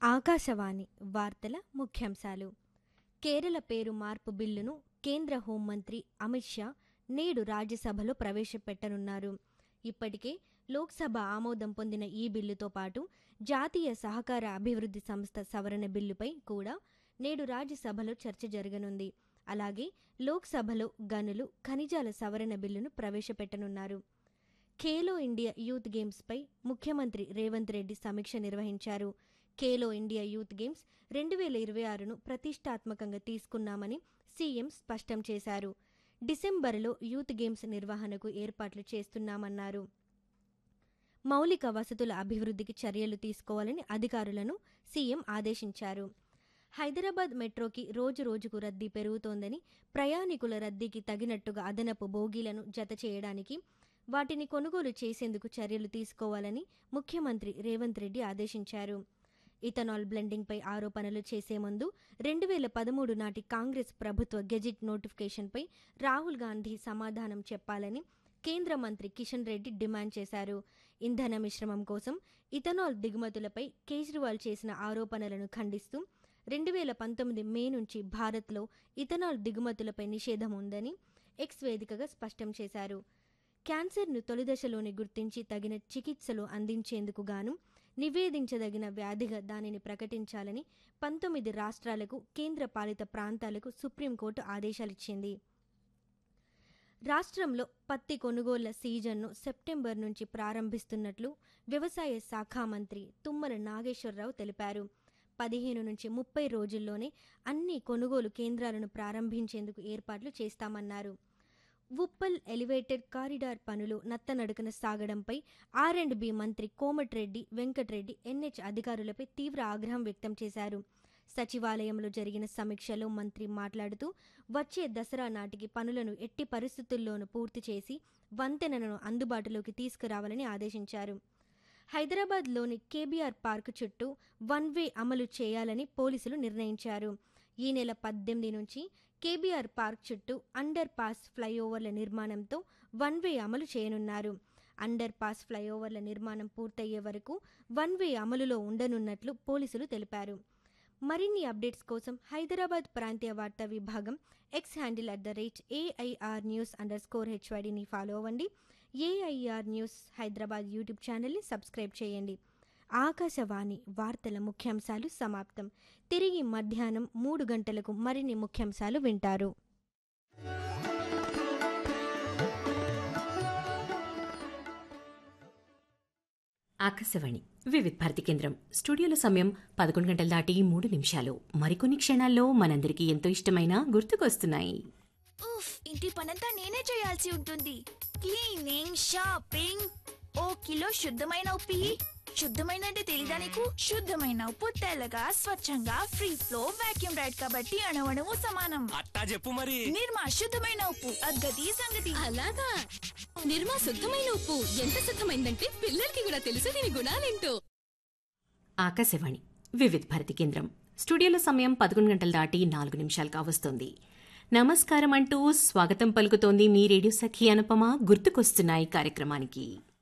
ఆకాశవాణి వార్తల ముఖ్యాంశాలు కేరళ పేరు మార్పు బిల్లును కేంద్ర హోంమంత్రి అమిత్ షా నేడు రాజ్యసభలో ప్రవేశపెట్టనున్నారు ఇప్పటికే లోక్సభ ఆమోదం పొందిన ఈ బిల్లుతో పాటు జాతీయ సహకార అభివృద్ధి సంస్థ సవరణ బిల్లుపై కూడా నేడు రాజ్యసభలో చర్చ జరగనుంది అలాగే లోక్సభలో గనులు ఖనిజాల సవరణ బిల్లును ప్రవేశపెట్టనున్నారు ఖేలో ఇండియా యూత్ గేమ్స్పై ముఖ్యమంత్రి రేవంత్ రెడ్డి సమీక్ష నిర్వహించారు ఖేలో ఇండియా యూత్ గేమ్స్ రెండు వేల ఇరవై ఆరును ప్రతిష్టాత్మకంగా తీసుకున్నామని సీఎం స్పష్టం చేశారు డిసెంబర్లో యూత్ గేమ్స్ నిర్వహణకు ఏర్పాట్లు చేస్తున్నామన్నారు మౌలిక వసతుల అభివృద్ధికి చర్యలు తీసుకోవాలని అధికారులను సీఎం ఆదేశించారు హైదరాబాద్ మెట్రోకి రోజు రోజుకు రద్దీ పెరుగుతోందని ప్రయాణికుల రద్దీకి తగినట్టుగా అదనపు బోగీలను జత చేయడానికి వాటిని కొనుగోలు చేసేందుకు చర్యలు తీసుకోవాలని ముఖ్యమంత్రి రేవంత్ రెడ్డి ఆదేశించారు ఇథనాల్ బ్లెండింగ్పై ఆరోపణలు చేసే ముందు రెండు వేల పదమూడు నాటి కాంగ్రెస్ ప్రభుత్వ గెజిట్ నోటిఫికేషన్పై రాహుల్ గాంధీ సమాధానం చెప్పాలని కేంద్ర మంత్రి కిషన్ రెడ్డి డిమాండ్ చేశారు ఇంధన మిశ్రమం కోసం ఇథనాల్ దిగుమతులపై కేజ్రీవాల్ చేసిన ఆరోపణలను ఖండిస్తూ రెండు వేల పంతొమ్మిది మే నుంచి భారత్లో ఇథనాల్ దిగుమతులపై నిషేధం ఉందని ఎక్స్ వేదికగా స్పష్టం చేశారు క్యాన్సర్ను తొలిదశలోనే గుర్తించి తగిన చికిత్సలు అందించేందుకు గాను నివేదించదగిన వ్యాధిగా దానిని ప్రకటించాలని పంతొమ్మిది రాష్ట్రాలకు కేంద్ర పాలిత ప్రాంతాలకు సుప్రీంకోర్టు ఆదేశాలిచ్చింది రాష్ట్రంలో పత్తి కొనుగోళ్ల సీజన్ను సెప్టెంబర్ నుంచి ప్రారంభిస్తున్నట్లు వ్యవసాయ శాఖ మంత్రి తుమ్మల నాగేశ్వరరావు తెలిపారు పదిహేను నుంచి ముప్పై రోజుల్లోనే అన్ని కొనుగోలు కేంద్రాలను ప్రారంభించేందుకు ఏర్పాట్లు చేస్తామన్నారు ఉప్పల్ ఎలివేటెడ్ కారిడార్ పనులు నత్తనడకన సాగడంపై ఆర్ అండ్ బి మంత్రి కోమటిరెడ్డి వెంకటరెడ్డి ఎన్హెచ్ అధికారులపై తీవ్ర ఆగ్రహం వ్యక్తం చేశారు సచివాలయంలో జరిగిన సమీక్షలో మంత్రి మాట్లాడుతూ వచ్చే దసరా నాటికి పనులను ఎట్టి పరిస్థితుల్లోనూ పూర్తి చేసి వంతెనను అందుబాటులోకి తీసుకురావాలని ఆదేశించారు హైదరాబాద్లోని కేబీఆర్ పార్కు చుట్టూ వన్ వే అమలు చేయాలని పోలీసులు నిర్ణయించారు ఈ నెల పద్దెనిమిది నుంచి కేబీఆర్ పార్క్ చుట్టూ అండర్ పాస్ ఫ్లైఓవర్ల నిర్మాణంతో వన్ వే అమలు చేయనున్నారు అండర్ పాస్ ఫ్లైఓవర్ల నిర్మాణం పూర్తయ్యే వరకు వన్ వే అమలులో ఉండనున్నట్లు పోలీసులు తెలిపారు మరిన్ని అప్డేట్స్ కోసం హైదరాబాద్ ప్రాంతీయ వార్తా విభాగం X handle at the rate AIR news underscore స్కోర్ హెచ్వైడిని ఫాలో అవ్వండి ఏఐఆర్ న్యూస్ హైదరాబాద్ యూట్యూబ్ ఛానల్ని సబ్స్క్రైబ్ చేయండి ఆకాశవాణి వార్తల ముఖ్యాంశాలు సమాప్తం తిరిగి మధ్యాహ్నం మూడు గంటలకు మరిన్ని ముఖ్యాంశాలు వింటారు ఆకాశవాణి వివిధ భారతి కేంద్రం స్టూడియోలో సమయం పదకొండు గంటల దాటి మూడు నిమిషాలు మరికొన్ని క్షణాల్లో మనందరికీ ఎంతో ఇష్టమైన గుర్తుకొస్తున్నాయి ఉఫ్ ఇంటి పనంతా నేనే చేయాల్సి ఉంటుంది క్లీనింగ్ షాపింగ్ ఓ కిలో శుద్ధమైన ఉప్పి శుద్ధమైన అంటే తెలీదా నీకు శుద్ధమైన ఉప్పు తెల్లగా స్వచ్ఛంగా ఫ్రీ ఫ్లో వాక్యూమ్ రైడ్ కాబట్టి అణవణము సమానం అట్టా చెప్పు మరి నిర్మా శుద్ధమైన ఉప్పు అద్గతి సంగతి అలాగా నిర్మా శుద్ధమైన ఉప్పు ఎంత శుద్ధమైందంటే పిల్లలకి కూడా తెలుసు దీని గుణాలేంటో ఆకాశవాణి వివిధ భారతి కేంద్రం స్టూడియోలో సమయం పదకొండు గంటల దాటి నాలుగు నిమిషాలు కావస్తోంది నమస్కారం అంటూ స్వాగతం పలుకుతోంది మీ రేడియో సఖి అనుపమ గుర్తుకొస్తున్నాయి కార్యక్రమానికి